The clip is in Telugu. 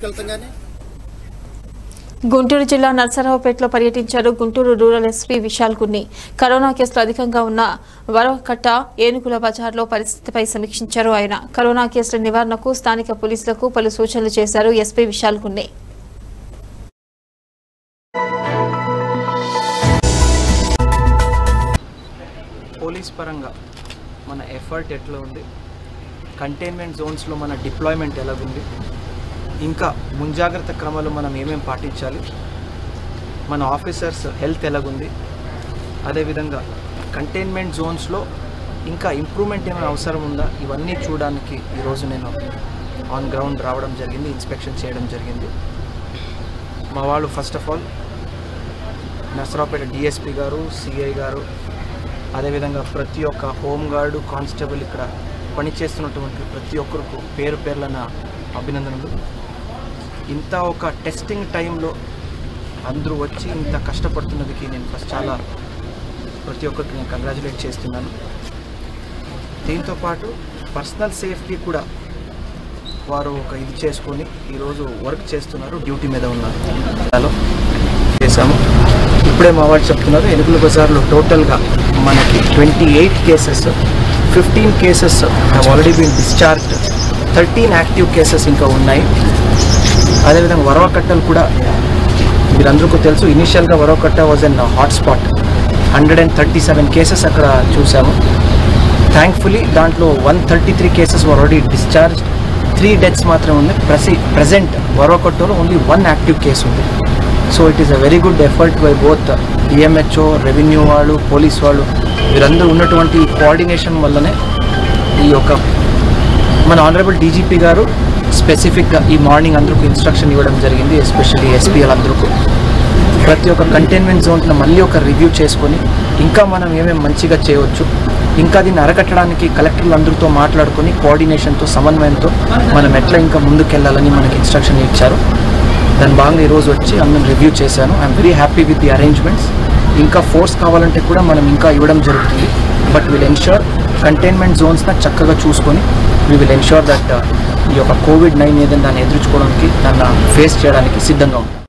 వెళ్తాం కానీ గుంటూరు జిల్లా నర్సరావుపేటలో పర్యటించారు Guntur rural SP Vishal Gunni corona కేసులు అధికంగా ఉన్న వరవకట్ట ఏనుగుల బజార్లో పరిస్థితిపై సమీక్షించారు ఆయన కరోనా కేసుల నివారణకు స్థానిక పోలీసులకు పలు సూచనలు చేశారు ఎస్పీ విశాల్ కున్ని పోలీస్ పరంగా మన ఎఫర్ట్ ఎట్లా ఉంది కంటైన్మెంట్ జోన్స్లో మన డిప్లాయ్మెంట్ ఎలాగుంది ఇంకా ముంజాగ్రత్త క్రమాలు మనం ఏమేమి పాటించాలి మన ఆఫీసర్స్ హెల్త్ ఎలాగుంది అదేవిధంగా కంటైన్మెంట్ జోన్స్లో ఇంకా ఇంప్రూవ్మెంట్ ఏమైనా అవసరం ఉందా ఇవన్నీ చూడడానికి ఈరోజు నేను ఆన్ గ్రౌండ్ రావడం జరిగింది ఇన్స్పెక్షన్ చేయడం జరిగింది మా వాళ్ళు first of all Narasaraopet DSP గారు సిఐ గారు అదేవిధంగా ప్రతి ఒక్క హోంగార్డు కానిస్టేబుల్ ఇక్కడ పనిచేస్తున్నటువంటి ప్రతి ఒక్కరికి పేరు పేర్ల నా అభినందనలు ఇంత ఒక టెస్టింగ్ టైంలో అందరూ వచ్చి ఇంత కష్టపడుతున్నదికి నేను ఫస్ట్ చాలా ప్రతి ఒక్కరికి నేను కంగ్రాచులేట్ చేస్తున్నాను దీంతో పాటు పర్సనల్ సేఫ్టీ కూడా వారు ఒక ఇది చేసుకొని ఈరోజు వర్క్ చేస్తున్నారు డ్యూటీ మీద ఉన్నారు హలో చేశాము ఇప్పుడే మా వాళ్ళు చెప్తున్నారు ఎనుగుల బజార్లో టోటల్గా మనకి twenty eight cases fifteen cases have already been discharge thirteen active cases ఇంకా ఉన్నాయి అదేవిధంగా వరవకట్టలు కూడా మీరందరికీ తెలుసు ఇనిషియల్గా Varavakatta was an hotspot hundred and thirty seven cases అక్కడ చూసాము థ్యాంక్ఫుల్లీ దాంట్లో one thirty three cases already discharge three deaths మాత్రమే ఉంది ప్రసి ప్రజెంట్ వరవకట్టలో ఓన్లీ వన్ యాక్టివ్ కేసు ఉంది so it is a very good effort by both DMHO revenue వాళ్ళు పోలీస్ వాళ్ళు వీరందరూ ఉన్నటువంటి కోఆర్డినేషన్ వల్లనే ఈ యొక్క మన ఆనరబుల్ డీజీపీ గారు స్పెసిఫిక్గా ఈ మార్నింగ్ అందరికీ ఇన్స్ట్రక్షన్ ఇవ్వడం జరిగింది ఎస్పెషల్లీ ఎస్పీఎల్ ప్రతి ఒక్క కంటైన్మెంట్ జోన్లో మళ్ళీ ఒక రివ్యూ చేసుకొని ఇంకా మనం ఏమేమి మంచిగా చేయవచ్చు ఇంకా దీన్ని అరకట్టడానికి కలెక్టర్లు అందరితో మాట్లాడుకొని కోఆర్డినేషన్తో సమన్వయంతో మనం ఎట్లా ఇంకా ముందుకెళ్ళాలని మనకి ఇన్స్ట్రక్షన్ ఇచ్చారు దాని భాగంగా ఈరోజు వచ్చి అందరం రివ్యూ చేశాను I'm very happy with the arrangements ఇంకా ఫోర్స్ కావాలంటే కూడా మనం ఇంకా ఇవ్వడం జరుగుతుంది బట్ విల్ ఎన్ష్యూర్ కంటైన్మెంట్ జోన్స్ని చక్కగా చూసుకొని వీ విల్ ఎన్ష్యూర్ దట్ ఈ యొక్క కోవిడ్ నైన్ ఏదైనా దాన్ని ఎదుర్కోవడానికి దాన్ని ఫేస్ చేయడానికి సిద్ధంగా ఉంటాం